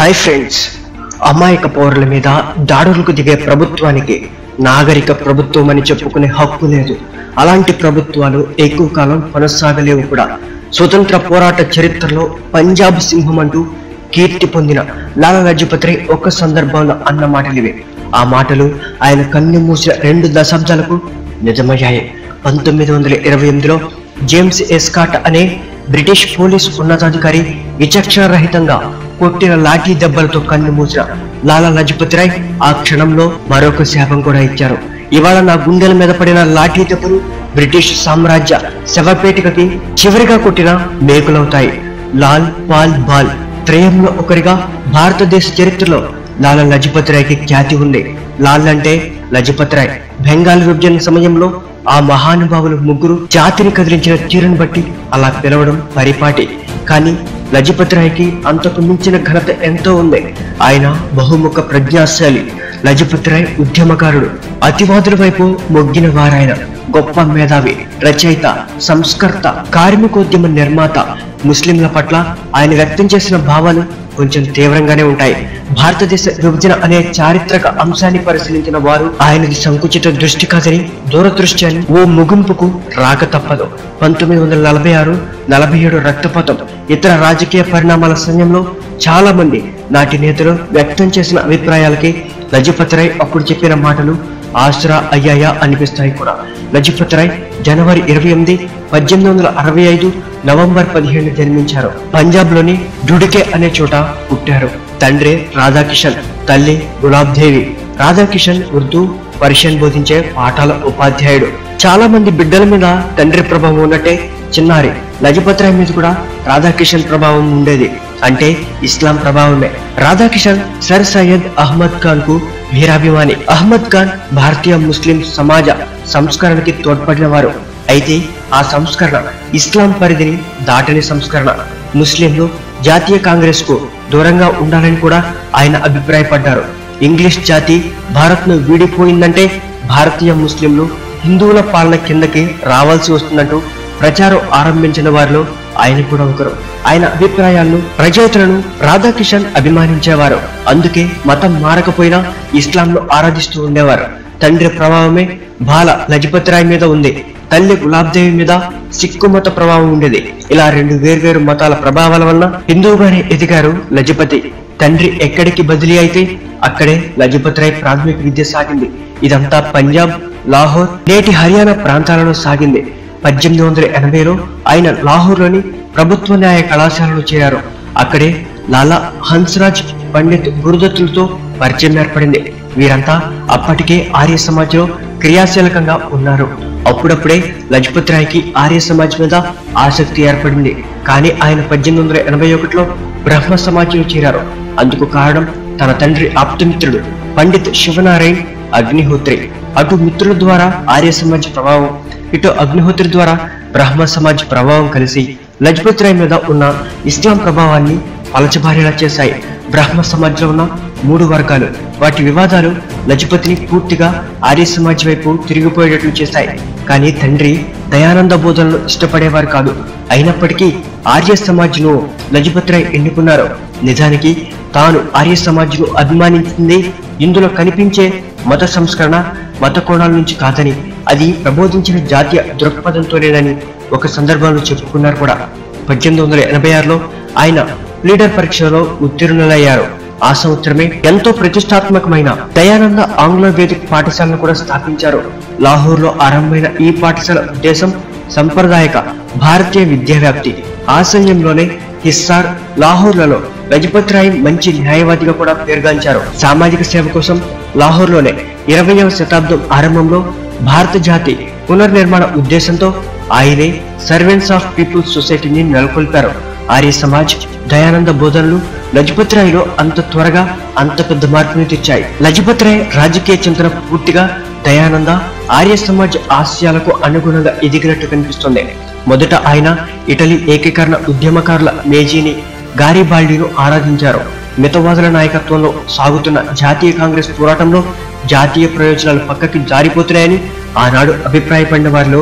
hi friends అమాయక పౌరుల మీద దాడులకు దిగే ప్రభుత్వానికి నాగరిక ప్రభుత్వం అని చెప్పుకునే హక్కు లేదు అలాంటి ప్రభుత్వాలు ఎక్కువ కాలం కొనసాగలేవు కూడా స్వతంత్ర పోరాట చరిత్రలో పంజాబ్ సింహం అంటూ కీర్తి పొందిన లాలా లజపతి రాయ్ ఒక సందర్భంలో అన్న మాటలివే ఆ మాటలు ఆయన కన్ను మూసిన రెండు దశాబ్దాలకు నిజమయ్యాయి పంతొమ్మిది వందల ఇరవై ఎనిమిదిలో జేమ్స్ ఎస్కాట్ అనే బ్రిటిష్ పోలీస్ ఉన్నతాధికారి విచక్షణ రహితంగా కొట్టిన లాఠీ దెబ్బలతో కన్ను మూసిన లాలా లజపతి రాయ్ ఆ క్షణంలో మరొక శాపం కూడా ఇచ్చారు ఇవాళ నా గుండెల మీద పడిన లాఠీ దెబ్బలు బ్రిటిష్ సామ్రాజ్య శవపేటికకి చివరిగా కొట్టిన మేకులవుతాయి లాల్ పాల్ బాల్ త్రయంలో ఒకరిగా భారతదేశ చరిత్రలో లాలా లజపతి రాయ్కి ఖ్యాతి ఉంది లాల్ అంటే లజపతి రాయ్ బెంగాల్ విభజన సమయంలో ఆ మహానుభావులు ముగ్గురు జాతిని కదిలించిన తీరును బట్టి అలా పిలవడం పరిపాటి కానీ లజపతి రాయ్కి అంతకు మించిన ఘనత ఎంతో ఉంది ఆయన బహుముఖ ప్రజ్ఞాశాలి లజపతి రాయ్ ఉద్యమకారుడు అతివాదుల వైపు మొగ్గిన వారాయన గొప్ప మేధావి రచయిత సంస్కర్త కార్మికోద్యమ నిర్మాత ముస్లింల పట్ల ఆయన వ్యక్తం చేసిన భావాలు కొంచెం తీవ్రంగానే ఉంటాయి భారతదేశ విభజన అనే చారిత్రక అంశాన్ని పరిశీలించిన వారు ఆయనది సంకుచిత దృష్టి కాదని దూరదృష్టి అని ఓ ముగింపుకు రాక తప్పదు పంతొమ్మిది వందల నలభై ఆరు నలభై ఏడు రక్తపాతం ఇతర రాజకీయ పరిణామాల సమయంలో చాలా మంది నాటి నేతలు వ్యక్తం చేసిన అభిప్రాయాలకి లజపతి రాయ్ అప్పుడు చెప్పిన మాటలు ఆసరా అయ్యాయా అనిపిస్తాయి కూడా లజపతి రాయ్ జనవరి ఇరవై ఎనిమిది పద్దెనిమిది వందల అరవై ఐదు నవంబర్ పదిహేను జన్మించారు పంజాబ్ లోని డుడికే అనే చోట పుట్టారు తండ్రి రాధాకిషన్ తల్లి గులాబ్ దేవి రాధాకిషన్ ఉర్దూ పర్షియన్ బోధించే పాఠాల ఉపాధ్యాయుడు చాలా మంది బిడ్డల మీద తండ్రి ప్రభావం ఉన్నట్టే చిన్నారి లజపతి రాయ్ మీద కూడా రాధాకిషన్ ప్రభావం ఉండేది అంటే ఇస్లాం ప్రభావమే రాధాకిషన్ సర్ సయ్యద్ అహ్మద్ ఖాన్ కు వీరాభిమాని అహ్మద్ ఖాన్ భారతీయ ముస్లిం సమాజ సంస్కరణకి తోడ్పడిన వారు అయితే ఆ సంస్కరణ ఇస్లాం పరిధిని దాటని సంస్కరణ ముస్లింలు జాతీయ కాంగ్రెస్ కు దూరంగా ఉండాలని కూడా ఆయన అభిప్రాయపడ్డారు ఇంగ్లీష్ జాతి భారత్ ను వీడిపోయిందంటే భారతీయ ముస్లింలు హిందువుల పాలన కిందకి రావాల్సి వస్తుందంటూ ప్రచారం ఆరంభించిన వారిలో ఆయన కూడా ఒకరు ఆయన అభిప్రాయాలను ప్రజోతులను రాధాకిషన్ అభిమానించేవారు అందుకే మతం మారకపోయినా ఇస్లాంను ఆరాధిస్తూ ఉండేవారు తండ్రి ప్రభావమే బాల లజపతి రాయ్ మీద ఉంది తల్లి గులాబ్దేవి మీద సిక్కు మత ప్రభావం ఉండేది ఇలా రెండు వేర్వేరు మతాల ప్రభావాల వలన హిందువుగానే ఎదిగారు లజపతి తండ్రి ఎక్కడికి బదిలీ అయితే అక్కడే లజపతి రాయ్ ప్రాథమిక విద్య సాగింది ఇదంతా పంజాబ్ లాహోర్ నేటి హర్యానా ప్రాంతాలలో సాగింది పద్దెనిమిది వందల ఎనభైలో ఆయన లాహోర్లోని ప్రభుత్వ న్యాయ కళాశాలలో చేరారు అక్కడే లాలా హన్స్రాజ్ పండిత్ గురుదత్తులతో పరిచయం ఏర్పడింది వీరంతా అప్పటికే ఆర్య సమాజ్లో క్రియాశీలకంగా ఉన్నారు అప్పుడప్పుడే లజపతి రాయ్కి ఆర్య సమాజ్ మీద ఆసక్తి ఏర్పడింది కానీ ఆయన పద్దెనిమిది వందల ఎనభై ఒకటిలో బ్రహ్మ సమాజ్లో చేరారు అందుకు కారణం తన తండ్రి ఆప్తమిత్రుడు పండిత్ శివనారాయణ్ అగ్నిహోత్రి అటు మిత్రుల ద్వారా ఆర్య సమాజ్ ప్రభావం ఇటు అగ్నిహోత్రి ద్వారా బ్రహ్మ సమాజ్ ప్రభావం కలిసి లజపత్ రాయ్ మీద ఉన్న ఇస్లాం ప్రభావాన్ని పలచబారేలా చేశాయి బ్రహ్మ సమాజ్లో ఉన్న మూడు వర్గాలు వాటి వివాదాలు లజపతిని పూర్తిగా ఆర్య సమాజ్ వైపు తిరిగిపోయేటట్లు చేశాయి కానీ తండ్రి దయానంద బోధనలు ఇష్టపడేవారు కాదు అయినప్పటికీ ఆర్య సమాజ్ను లజపత్ రాయ్ ఎన్నుకున్నారు నిజానికి తాను ఆర్య సమాజ్ను అభిమానించింది ఇందులో కనిపించే మత సంస్కరణ మత కోణాల నుంచి కాదని అది ప్రబోధించిన జాతీయ దృక్పథంతోనేనని ఒక సందర్భంలో చెప్పుకున్నారు కూడా పద్దెనిమిది వందల ఎనభై ఆరులో ఆయన లీడర్ పరీక్షలో ఉత్తీర్ణులయ్యారు ఆ సంవత్సరమే ఎంతో ప్రతిష్టాత్మకమైన దయానంద ఆంగ్ల వేదిక పాఠశాలను కూడా స్థాపించారు లాహోర్ లో ఆరంభమైన ఈ పాఠశాల ఉద్దేశం సంప్రదాయక భారతీయ విద్యా వ్యాప్తి ఆ సమయంలోనే హిస్సార్ లాహోర్లలో లజపత్ రాయ్ మంచి న్యాయవాదిగా కూడా పేరుగాంచారు సామాజిక సేవ కోసం లాహోర్లోనే ఇరవయవ శతాబ్దం ఆరంభంలో భారత జాతి పునర్నిర్మాణ ఉద్దేశంతో ఆయనే సర్వెంట్స్ ఆఫ్ పీపుల్స్ సొసైటీని నెలకొల్పారు ఆర్య సమాజ్ దయానంద బోధనలు లజపత్ రాయ్లో అంత త్వరగా అంత పెద్ద మార్పుని తెచ్చాయి లజపత్ రాయ్ రాజకీయ చింతన పూర్తిగా దయానంద ఆర్య సమాజ్ ఆశయాలకు అనుగుణంగా ఎదిగినట్టు కనిపిస్తుంది మొదట ఆయన ఇటలీ ఏకీకరణ ఉద్యమకారుల మేజీని గారిబాల్డీను ఆరాధించారు మితవాదుల నాయకత్వంలో సాగుతున్న జాతీయ కాంగ్రెస్ పోరాటంలో జాతీయ ప్రయోజనాలు పక్కకి జారిపోతున్నాయని ఆనాడు అభిప్రాయపడిన వారిలో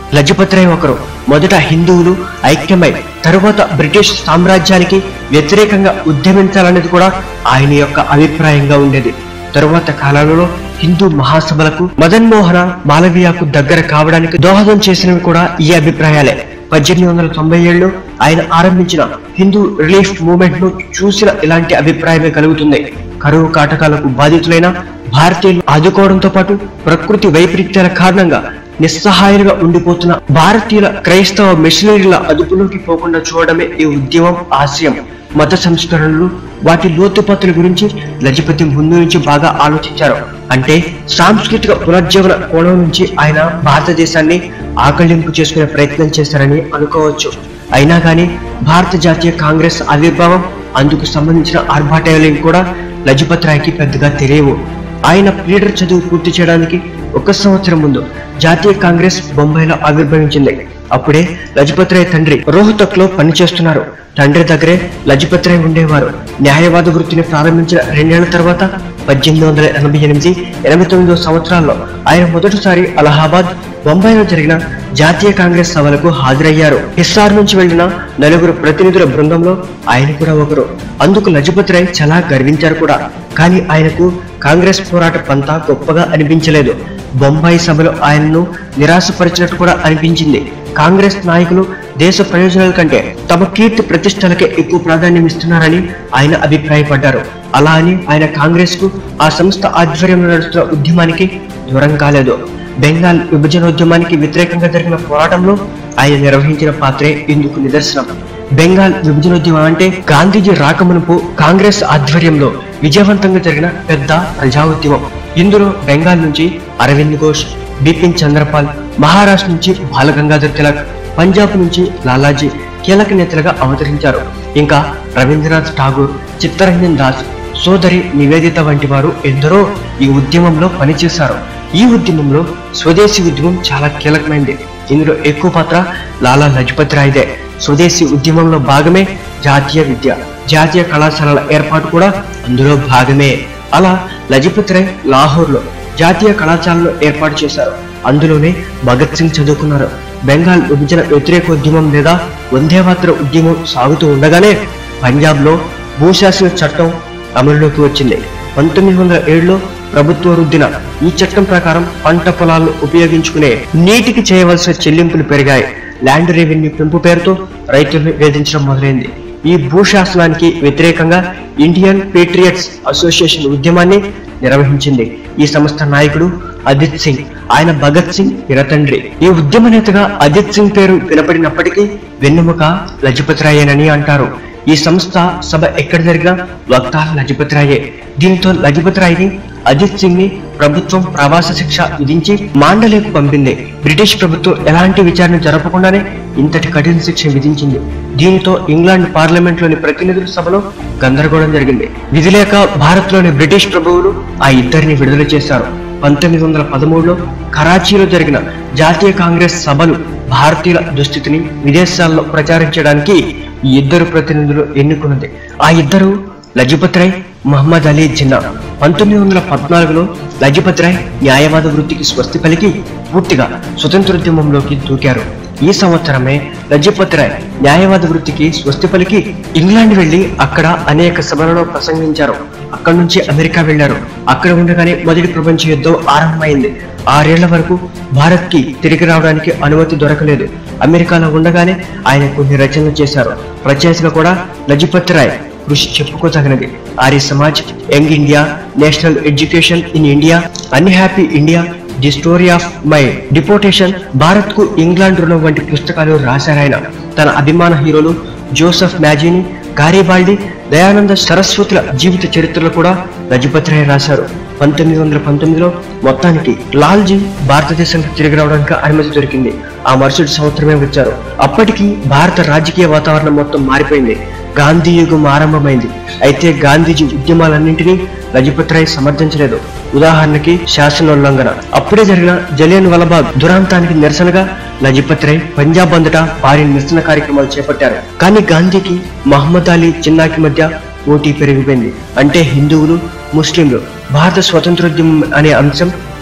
లజపత్ రాయ్ ఒకరు మొదట హిందువులు ఐక్యమై తరువాత బ్రిటిష్ సామ్రాజ్యానికి వ్యతిరేకంగా ఉద్యమించాలనేది కూడా ఆయన యొక్క అభిప్రాయంగా ఉండేది తరువాత కాలంలో హిందూ మహాసభలకు మదన్ మోహన మాలవీయకు దగ్గర కావడానికి దోహదం చేసినవి కూడా ఈ అభిప్రాయాలే పద్దెనిమిది వందల తొంభై ఏడులో ఆయన ఆరంభించిన హిందూ రిలీఫ్ మూవ్మెంట్ ను చూసిన ఇలాంటి అభిప్రాయమే కలుగుతుంది కరువు కాటకాలకు బాధితులైన భారతీయులు ఆదుకోవడంతో పాటు ప్రకృతి వైపరీత్యాల కారణంగా నిస్సహాయులుగా ఉండిపోతున్న భారతీయుల క్రైస్తవ మిషనరీల అదుపులోకి పోకుండా చూడడమే ఈ ఉద్యమం ఆశయం మత సంస్కరణలు వాటి లోతుపాతుల గురించి లజపతి ముందు నుంచి బాగా ఆలోచించారు అంటే సాంస్కృతిక పునర్జీవన కోణం నుంచి ఆయన భారతదేశాన్ని ఆకళింపు చేసుకునే ప్రయత్నం చేశారని అనుకోవచ్చు అయినా కానీ భారత జాతీయ కాంగ్రెస్ ఆవిర్భావం అందుకు సంబంధించిన ఆర్భాటాలు కూడా లజపత్ రాయ్కి పెద్దగా తెలియవు ఆయన ప్లీడర్ చదువు పూర్తి చేయడానికి ఒక సంవత్సరం ముందు జాతీయ కాంగ్రెస్ బొంబాయిలో ఆవిర్భవించింది అప్పుడే లజపత్ రాయ్ తండ్రి రోహతక్ లో పనిచేస్తున్నారు తండ్రి దగ్గరే లజపత్ రాయ్ ఉండేవారు న్యాయవాద వృత్తిని ప్రారంభించిన రెండేళ్ల తర్వాత పద్దెనిమిది వందల ఎనభై ఎనిమిది ఎనభై తొమ్మిదో సంవత్సరాల్లో ఆయన మొదటిసారి అలహాబాద్ బొంబాయిలో జరిగిన జాతీయ కాంగ్రెస్ సభలకు హాజరయ్యారు హిస్సార్ నుంచి వెళ్లిన నలుగురు ప్రతినిధుల బృందంలో ఆయన కూడా ఒకరు అందుకు లజపత్ రాయ్ చాలా గర్వించారు కూడా కానీ ఆయనకు కాంగ్రెస్ పోరాట పంతా గొప్పగా అనిపించలేదు బొంబాయి సభలో ఆయనను నిరాశపరిచినట్టు కూడా అనిపించింది కాంగ్రెస్ నాయకులు దేశ ప్రయోజనాల కంటే తమ కీర్తి ప్రతిష్టలకే ఎక్కువ ప్రాధాన్యం ఇస్తున్నారని ఆయన అభిప్రాయపడ్డారు అలా అని ఆయన కాంగ్రెస్ కు ఆ సంస్థ ఆధ్వర్యంలో నడుస్తున్న ఉద్యమానికి దూరం కాలేదు బెంగాల్ విభజనోద్యమానికి వ్యతిరేకంగా జరిగిన పోరాటంలో ఆయన నిర్వహించిన పాత్రే ఇందుకు నిదర్శనం బెంగాల్ విభజనోద్యమం అంటే గాంధీజీ రాకమునుపు కాంగ్రెస్ ఆధ్వర్యంలో విజయవంతంగా జరిగిన పెద్ద ప్రజా ఉద్యమం ఇందులో బెంగాల్ నుంచి అరవింద్ ఘోష్ బిపిన్ చంద్రపాల్ మహారాష్ట్ర నుంచి బాలగంగాధర్ తిలక్ పంజాబ్ నుంచి లాలాజీ కీలక నేతలుగా అవతరించారు ఇంకా రవీంద్రనాథ్ ఠాగూర్ చిత్తరంజన్ దాస్ సోదరి నివేదిత వంటి వారు ఎందరో ఈ ఉద్యమంలో పనిచేశారు ఈ ఉద్యమంలో స్వదేశీ ఉద్యమం చాలా కీలకమైంది ఇందులో ఎక్కువ పాత్ర లాలా లజపత్ రాయ్దే స్వదేశీ ఉద్యమంలో భాగమే జాతీయ విద్య జాతీయ కళాశాలల ఏర్పాటు కూడా అందులో భాగమే అలా లజపత్ రాయ్ లాహోర్లో జాతీయ కళాశాలలో ఏర్పాటు చేశారు అందులోనే భగత్ సింగ్ చదువుకున్నారు బెంగాల్ విభజన వ్యతిరేకోద్యమం లేదా వందేమాతర ఉద్యమం సాగుతూ ఉండగానే పంజాబ్లో భూశాసన చట్టం అమలులోకి వచ్చింది పంతొమ్మిది వందల ఏడులో ప్రభుత్వ రుద్దిన ఈ చట్టం ప్రకారం పంట పొలాలను ఉపయోగించుకునే నీటికి చేయవలసిన చెల్లింపులు పెరిగాయి ల్యాండ్ రెవెన్యూ పెంపు పేరుతో రైతులను వేధించడం మొదలైంది ఈ భూశాసనానికి వ్యతిరేకంగా ఇండియన్ పేట్రియట్స్ అసోసియేషన్ ఉద్యమాన్ని నిర్వహించింది ఈ సంస్థ నాయకుడు అజిత్ సింగ్ ఆయన భగత్ సింగ్ పిరతండ్రి ఈ ఉద్యమ నేతగా అజిత్ సింగ్ పేరు వినపడినప్పటికీ వెన్నెముక లజపత్ రాయేనని అంటారు ఈ సంస్థ సభ ఎక్కడ జరిగినా వక్త లజపత్ రాయే దీంతో లజపత్ రాయ్ని అజిత్ సింగ్ ని ప్రభుత్వం ప్రవాస శిక్ష విధించి మాండలేకు పంపింది బ్రిటిష్ ప్రభుత్వం ఎలాంటి విచారణ జరపకుండానే ఇంతటి కఠిన శిక్ష విధించింది దీనితో ఇంగ్లాండ్ పార్లమెంట్ లోని ప్రతినిధుల సభలో గందరగోళం జరిగింది విధి లేక భారత్ లోని బ్రిటిష్ ప్రభువులు ఆ ఇద్దరిని విడుదల చేశారు పంతొమ్మిది వందల పదమూడులో కరాచీలో జరిగిన జాతీయ కాంగ్రెస్ సభలు భారతీయుల దుస్థితిని విదేశాల్లో ప్రచారించడానికి ఈ ఇద్దరు ప్రతినిధులు ఎన్నుకున్నది ఆ ఇద్దరు లజపత్ రాయ్ మహమ్మద్ అలీ జిన్నా పంతొమ్మిది వందల పద్నాలుగులో లజపత్ రాయ్ న్యాయవాద వృత్తికి స్వస్తి పలికి పూర్తిగా స్వతంత్రోద్యమంలోకి దూకారు ఈ సంవత్సరమే లజపత్ రాయ్ న్యాయవాద వృత్తికి స్వస్తి పలికి ఇంగ్లాండ్ వెళ్లి అక్కడ అనేక సభలలో ప్రసంగించారు అక్కడి నుంచి అమెరికా వెళ్లారు అక్కడ ఉండగానే మొదటి ప్రపంచ యుద్ధం ఆరంభమైంది ఆరేళ్ల వరకు భారత్ కి తిరిగి రావడానికి అనుమతి దొరకలేదు అమెరికాలో ఉండగానే ఆయన కొన్ని రచనలు చేశారు రచయితగా కూడా లజపత్ రాయ్ కృషి చెప్పుకోదగినది Arya Samaj young India national education in India unhappy India the story of my deportation Bharat కు ఇంగ్లాండ్ రుణం వంటి పుస్తకాలు రాశారాయన తన అభిమాన హీరోలు జోసెఫ్ మ్యాజిని గారిబాల్డి దయానంద సరస్వతుల జీవిత చరిత్రలు కూడా లజపత్ రాయ్ రాశారు పంతొమ్మిది వందల పంతొమ్మిదిలో మొత్తానికి లాల్జీ భారతదేశానికి తిరిగి రావడానికి అనుమతి దొరికింది ఆ మరుసటి సంవత్సరమే వచ్చారు అప్పటికి భారత రాజకీయ వాతావరణం మొత్తం మారిపోయింది గాంధీ యుగం ఆరంభమైంది అయితే గాంధీజీ ఉద్యమాలన్నింటినీ లజపత్ రాయ్ సమర్థించలేదు ఉదాహరణకి శాసనోల్లంఘన అప్పుడే జరిగిన జలియన్ వలబాగ్ దురాంతానికి నిరసనగా లజపత్ రాయ్ పంజాబ్ అంతటా భారీ నిరసన కార్యక్రమాలు చేపట్టారు కానీ గాంధీకి మహమ్మద్ అలీ జిన్నాకి మధ్య పోటీ పెరిగిపోయింది అంటే హిందువులు ముస్లింలు భారత స్వతంత్రోద్యమం అనే అంశం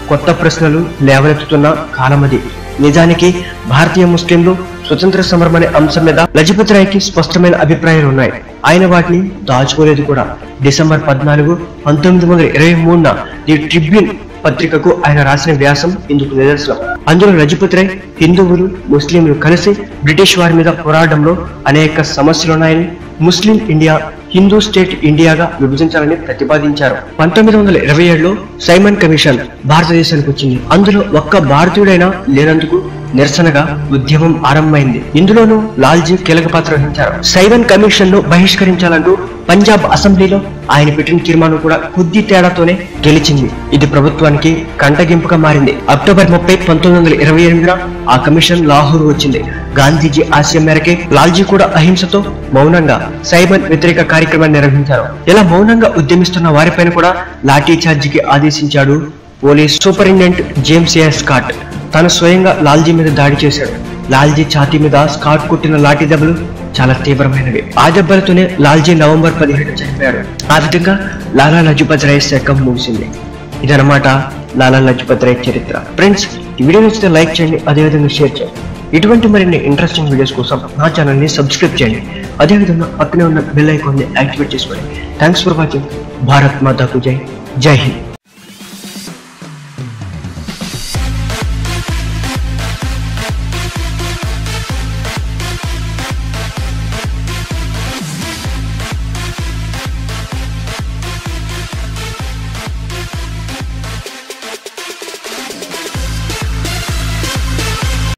కొత్త ప్రశ్నలు లేవనెత్తుతున్న కాలమది నిజానికి భారతీయ ముస్లింలు స్వతంత్ర సమరం అనే అంశం మీద లజపతి రాయ్కి స్పష్టమైన అభిప్రాయాలు ఉన్నాయి ఆయన వాటిని దాచుకోలేదు కూడా డిసెంబర్ పద్నాలుగు పంతొమ్మిది వందల ఇరవై మూడున ది ట్రిబ్యూన్ పత్రికకు ఆయన రాసిన వ్యాసం ఇందుకు నిదర్శనం అందులో లజపతి రాయ్ హిందువులు ముస్లింలు కలిసి బ్రిటిష్ వారి మీద పోరాటంలో అనేక సమస్యలున్నాయని ముస్లిం ఇండియా హిందూ స్టేట్ ఇండియాగా విభజించాలని ప్రతిపాదించారు పంతొమ్మిది వందల ఇరవై ఏడులో సైమన్ కమిషన్ భారతదేశానికి వచ్చింది అందులో ఒక్క భారతీయుడైనా లేనందుకు నిరసనగా ఉద్యమం ఆరంభమైంది ఇందులోనూ లాల్జీ కీలక పాత్ర వహించారు సైమన్ కమిషన్ ను బహిష్కరించాలంటూ పంజాబ్ అసెంబ్లీలో ఆయన పెట్టిన తీర్మానం కూడా కొద్ది తేడాతోనే గెలిచింది ఇది ప్రభుత్వానికి కంటగింపుగా మారింది అక్టోబర్ ముప్పై పంతొమ్మిది వందల ఇరవై ఎనిమిదిన ఆ కమిషన్ లాహోర్ వచ్చింది గాంధీజీ ఆశయం మేరకే లాల్జీ కూడా అహింసతో మౌనంగా సైమన్ వ్యతిరేక కార్యక్రమాన్ని నిర్వహించారు ఇలా మౌనంగా ఉద్యమిస్తున్న వారిపైన కూడా లాఠీ చార్జీకి ఆదేశించాడు police superintendent James A Scott తను స్వయంగా లాల్జీ మీద దాడి చేశాడు లాల్జీ ఛాతీ మీద స్కాట్ కొట్టిన లాఠీ దెబ్బలు చాలా తీవ్రమైనవి ఆ దెబ్బలతోనే లాల్జీ నవంబర్ పదిహేడు చనిపోయాడు ఆ విధంగా లాలా లజపత్ రాయ్ శకం ముగిసింది ఇదనమాట లాలా లజపత్ రాయ్ చరిత్ర ఫ్రెండ్స్ ఈ వీడియో నచ్చితే లైక్ చేయండి అదేవిధంగా షేర్ చేయండి ఇటువంటి మరిన్ని ఇంట్రెస్టింగ్ వీడియోస్ కోసం నా ఛానల్ ని సబ్స్క్రైబ్ చేయండి అదేవిధంగా పక్కనే ఉన్న బెల్ ఐకాన్ ని యాక్టివేట్ చేసుకోండి థ్యాంక్స్ ఫర్ వాచింగ్ భారత్ మాతాకు జై జై హింద్